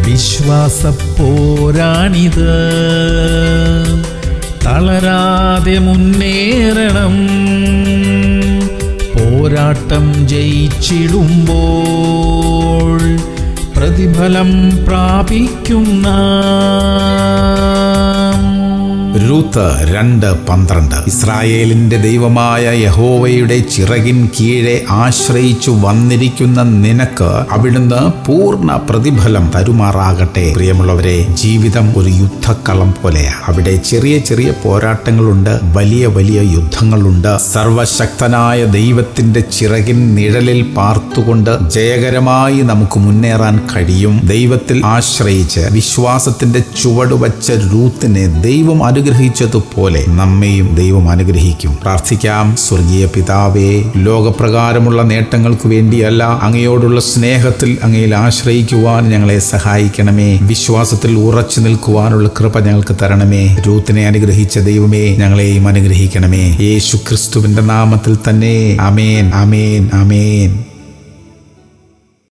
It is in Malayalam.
വിശ്വാസപ്പോരാണിത് തളരാതെ മുന്നേറണം പോരാട്ടം ജയിച്ചിടുമ്പോൾ പ്രതിഫലം പ്രാപിക്കുന്ന രൂത്ത് രണ്ട് പന്ത്രണ്ട് ഇസ്രായേലിന്റെ ദൈവമായ യഹോവയുടെ ചിറകിൻ കീഴെ ആശ്രയിച്ചു വന്നിരിക്കുന്ന നിനക്ക് അവിടുന്ന് പൂർണ്ണ പ്രതിഫലം തരുമാറാകട്ടെ പ്രിയമുള്ളവരെ ജീവിതം ഒരു യുദ്ധക്കളം പോലെയാണ് അവിടെ ചെറിയ ചെറിയ പോരാട്ടങ്ങളുണ്ട് വലിയ വലിയ യുദ്ധങ്ങളുണ്ട് സർവശക്തനായ ദൈവത്തിന്റെ ചിറകിൻ നിഴലിൽ പാർത്തുകൊണ്ട് ജയകരമായി നമുക്ക് മുന്നേറാൻ കഴിയും ദൈവത്തിൽ ആശ്രയിച്ച് വിശ്വാസത്തിന്റെ ചുവട് വച്ച രൂത്തിനെ ദൈവം അനുഗ്രഹിച്ചതുപോലെ നമ്മെയും ദൈവം അനുഗ്രഹിക്കും പ്രാർത്ഥിക്കാം സ്വർഗീയ പിതാവേ ലോകപ്രകാരമുള്ള നേട്ടങ്ങൾക്ക് വേണ്ടിയല്ല അങ്ങയോടുള്ള സ്നേഹത്തിൽ അങ്ങയിൽ ആശ്രയിക്കുവാൻ ഞങ്ങളെ സഹായിക്കണമേ വിശ്വാസത്തിൽ ഉറച്ചു നിൽക്കുവാനുള്ള കൃപ ഞങ്ങൾക്ക് തരണമേ രൂത്തിനെ അനുഗ്രഹിച്ച ദൈവമേ ഞങ്ങളെയും അനുഗ്രഹിക്കണമേ യേശു ക്രിസ്തുവിന്റെ നാമത്തിൽ തന്നെ അമേൻ അമേൻ അമേൻ